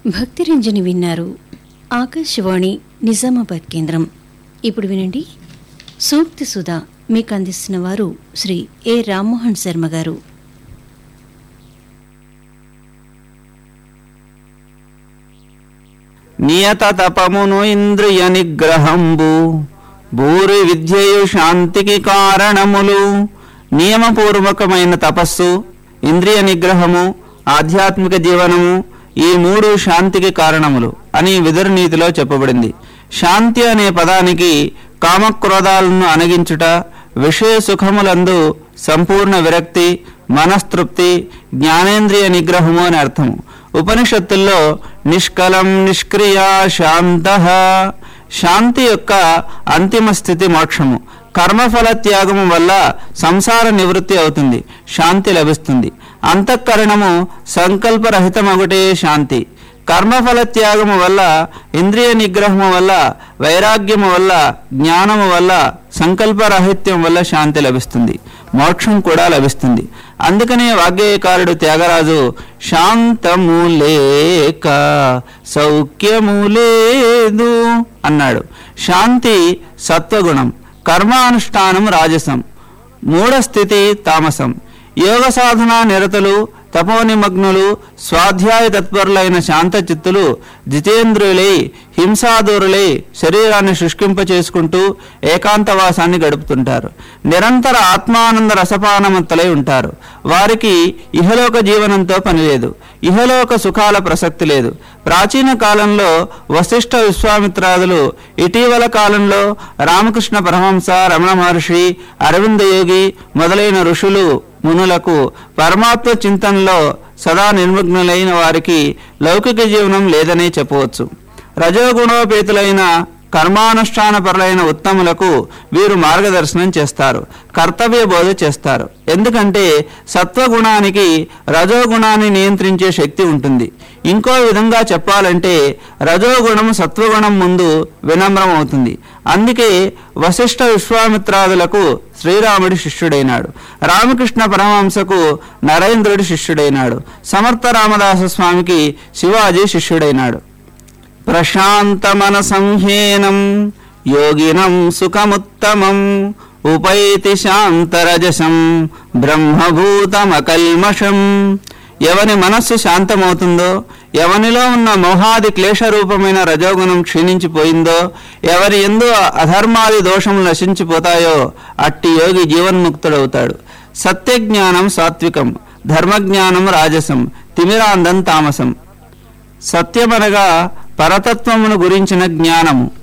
భక్తి రంజని విన్నారు ఆకాశవాణి నిజామాబాద్ కేంద్రం ఇప్పుడు వినండి సూక్తి సుధా మీకు అందిస్తున్న వారు శ్రీ ఏ రామ్మోహన్ శర్మ గారు నియత తపమును ఇంద్రియ నిగ్రహంబు భూరి విద్యయు శాంతికి కారణములు నియమపూర్వకమైన తపస్సు ఇంద్రియ నిగ్రహము ఆధ్యాత్మిక జీవనము ఈ మూడు శాంతికి కారణములు అని విదురనీతిలో చెప్పబడింది శాంతి అనే పదానికి కామక్రోధాలను అనగించుట విషయ సుఖములందు సంపూర్ణ విరక్తి మనస్తృప్తి జ్ఞానేంద్రియ నిగ్రహము అని అర్థము ఉపనిషత్తుల్లో నిష్కలం నిష్క్రియ శాంత శాంతి యొక్క అంతిమ స్థితి మోక్షము కర్మఫల త్యాగము వల్ల సంసార నివృత్తి అవుతుంది శాంతి లభిస్తుంది అంతఃకరణము సంకల్పరహితమొకటే శాంతి కర్మఫల త్యాగము వల్ల ఇంద్రియ నిగ్రహము వల్ల వైరాగ్యము వల్ల జ్ఞానము వల్ల సంకల్పరాహిత్యం వల్ల శాంతి లభిస్తుంది మోక్షం కూడా లభిస్తుంది అందుకనే వాగ్గేయకారుడు త్యాగరాజు శాంతము లేక సౌఖ్యము లేదు అన్నాడు శాంతి సత్వగుణం కర్మానుష్ఠానం రాజసం మూఢ స్థితి తామసం యోగ సాధన నిరతులు తపోనిమగ్నులు స్వాధ్యాయ తత్పరులైన శాంత చిత్తులు జితేంద్రులై హింసాదూరులై శరీరాన్ని శుష్కింప చేసుకుంటూ ఏకాంతవాసాన్ని గడుపుతుంటారు నిరంతర ఆత్మానంద రసపానమంతలై ఉంటారు వారికి ఇహలోక జీవనంతో పనిలేదు ఇహలోక సుఖాల ప్రసక్తి లేదు ప్రాచీన కాలంలో వశిష్ఠ విశ్వామిత్రాదులు ఇటీవల కాలంలో రామకృష్ణ పరమహంస రమణ మహర్షి అరవింద యోగి మొదలైన ఋషులు మునులకు పరమాత్మ చింతనలో సదా నిర్మగ్నులైన వారికి లౌకిక జీవనం లేదనే చెప్పవచ్చు రజోగుణోపేతులైన కర్మానుష్ఠానపరులైన ఉత్తములకు వీరు మార్గదర్శనం చేస్తారు కర్తవ్య బోధ చేస్తారు ఎందుకంటే సత్వగుణానికి రజోగుణాన్ని నియంత్రించే శక్తి ఉంటుంది ఇంకో విధంగా చెప్పాలంటే రజోగుణం సత్వగుణం ముందు వినమ్రం అవుతుంది అందుకే వశిష్ఠ విశ్వామిత్రాదులకు శ్రీరాముడి శిష్యుడైనాడు రామకృష్ణ పరమహంసకు నరేంద్రుడి శిష్యుడైనాడు సమర్థ రామదాస స్వామికి శివాజీ శిష్యుడైనాడు ప్రశాంతమన సంహేనం యోగినం సుఖముత్తమం ఉపైతి శాంతరజసం బ్రహ్మభూతమకల్మషం ఎవని మనస్సు శాంతమవుతుందో ఎవనిలో ఉన్న మోహాది క్లేశరూపమైన రజోగుణం క్షీణించిపోయిందో ఎవరి ఎందు అధర్మాది దోషములు నశించిపోతాయో అట్టి యోగి జీవన్ముక్తుడవుతాడు సత్యజ్ఞానం సాత్వికం ధర్మజ్ఞానం రాజసం తిమిరాందం తామసం సత్యమనగా పరతత్వమును గురించిన జ్ఞానము